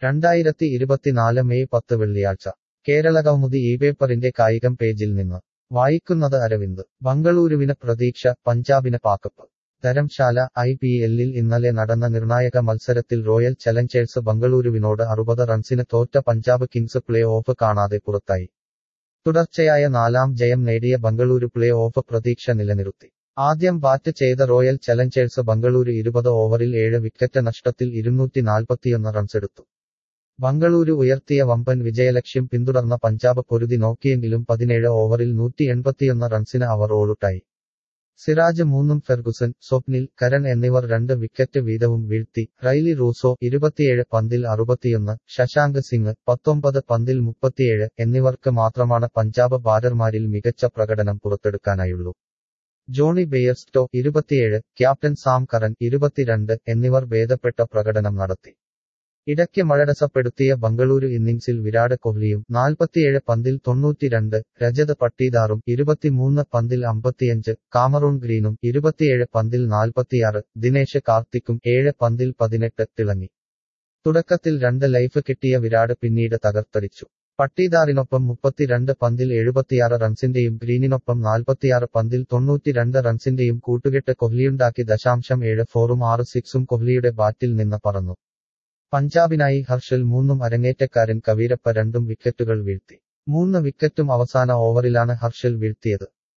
രണ്ടായിരത്തി ഇരുപത്തിനാല് മെയ് പത്ത് വെള്ളിയാഴ്ച കേരള കൗമുദി ഈ പേപ്പറിന്റെ കായികം പേജിൽ നിന്ന് വായിക്കുന്നത് അരവിന്ദ് ബംഗളൂരുവിന് പ്രതീക്ഷ പഞ്ചാബിന് പാക്കപ്പ് ധരംശാല ഐ പി എല്ലിൽ ഇന്നലെ നടന്ന നിർണായക മത്സരത്തിൽ റോയൽ ചലഞ്ചേഴ്സ് ബംഗളൂരുവിനോട് അറുപത് റൺസിന് തോറ്റ പഞ്ചാബ് കിങ്സ് പ്ലേ ഓഫ് കാണാതെ പുറത്തായി തുടർച്ചയായ നാലാം ജയം നേടിയ ബംഗളൂരു പ്ലേ ഓഫ് പ്രതീക്ഷ നിലനിർത്തി ആദ്യം ബാറ്റ് ചെയ്ത റോയൽ ചലഞ്ചേഴ്സ് ബംഗളൂരു ഇരുപത് ഓവറിൽ ഏഴ് വിക്കറ്റ് നഷ്ടത്തിൽ ഇരുന്നൂറ്റി നാൽപ്പത്തിയൊന്ന് റൺസെടുത്തു ബംഗളൂരു ഉയർത്തിയ വമ്പൻ വിജയലക്ഷ്യം പിന്തുടർന്ന പഞ്ചാബ് പൊരുതി നോക്കിയെങ്കിലും പതിനേഴ് ഓവറിൽ നൂറ്റി എൺപത്തിയൊന്ന് റൺസിന് അവർ ഓളുട്ടായി സിറാജ് മൂന്നും ഫെർഗുസൻ സ്വപ്നിൽ കരൺ എന്നിവർ രണ്ട് വിക്കറ്റ് വീതവും വീഴ്ത്തി റൈലി റൂസോ ഇരുപത്തിയേഴ് പന്തിൽ അറുപത്തിയൊന്ന് ശശാങ്ക് സിംഗ് പത്തൊമ്പത് പന്തിൽ മുപ്പത്തിയേഴ് എന്നിവർക്ക് മാത്രമാണ് പഞ്ചാബ് ബാറ്റർമാരിൽ മികച്ച പ്രകടനം പുറത്തെടുക്കാനായുള്ളൂ ജോണി ബെയർസ്റ്റോ ഇരുപത്തിയേഴ് ക്യാപ്റ്റൻ സാം കറൻ ഇരുപത്തിരണ്ട് എന്നിവർ ഭേദപ്പെട്ട പ്രകടനം നടത്തി ഇടയ്ക്ക് മഴരസപ്പെടുത്തിയ ബംഗളൂരു ഇന്നിംഗ്സിൽ വിരാട് കോഹ്ലിയും നാൽപ്പത്തിയേഴ് പന്തിൽ തൊണ്ണൂറ്റിരണ്ട് രജത് പട്ടീദാറും ഇരുപത്തിമൂന്ന് പന്തിൽ അമ്പത്തിയഞ്ച് കാമറൂൺ ഗ്രീനും ഇരുപത്തിയേഴ് പന്തിൽ നാൽപ്പത്തിയാറ് ദിനേശ് കാർത്തിക്കും ഏഴ് പന്തിൽ പതിനെട്ട് തിളങ്ങി തുടക്കത്തിൽ രണ്ട് ലൈഫ് കിട്ടിയ വിരാട് പിന്നീട് തകർത്തടിച്ചു പട്ടീദാറിനൊപ്പം മുപ്പത്തിരണ്ട് പന്തിൽ എഴുപത്തിയാറ് റൺസിന്റെയും ഗ്രീനിനൊപ്പം നാൽപ്പത്തിയാറ് പന്തിൽ തൊണ്ണൂറ്റിരണ്ട് റൺസിന്റെയും കൂട്ടുകെട്ട് കോഹ്ലിയുണ്ടാക്കി ദശാംശം ഏഴ് ഫോറും ആറ് സിക്സും കോഹ്ലിയുടെ ബാറ്റിൽ നിന്ന് പറന്നു പഞ്ചാബിനായി ഹർഷൽ മൂന്നും അരങ്ങേറ്റക്കാരൻ കവീരപ്പ രണ്ടും വിക്കറ്റുകൾ വീഴ്ത്തി മൂന്ന് വിക്കറ്റും അവസാന ഓവറിലാണ് ഹർഷൽ വീഴ്ത്തിയത്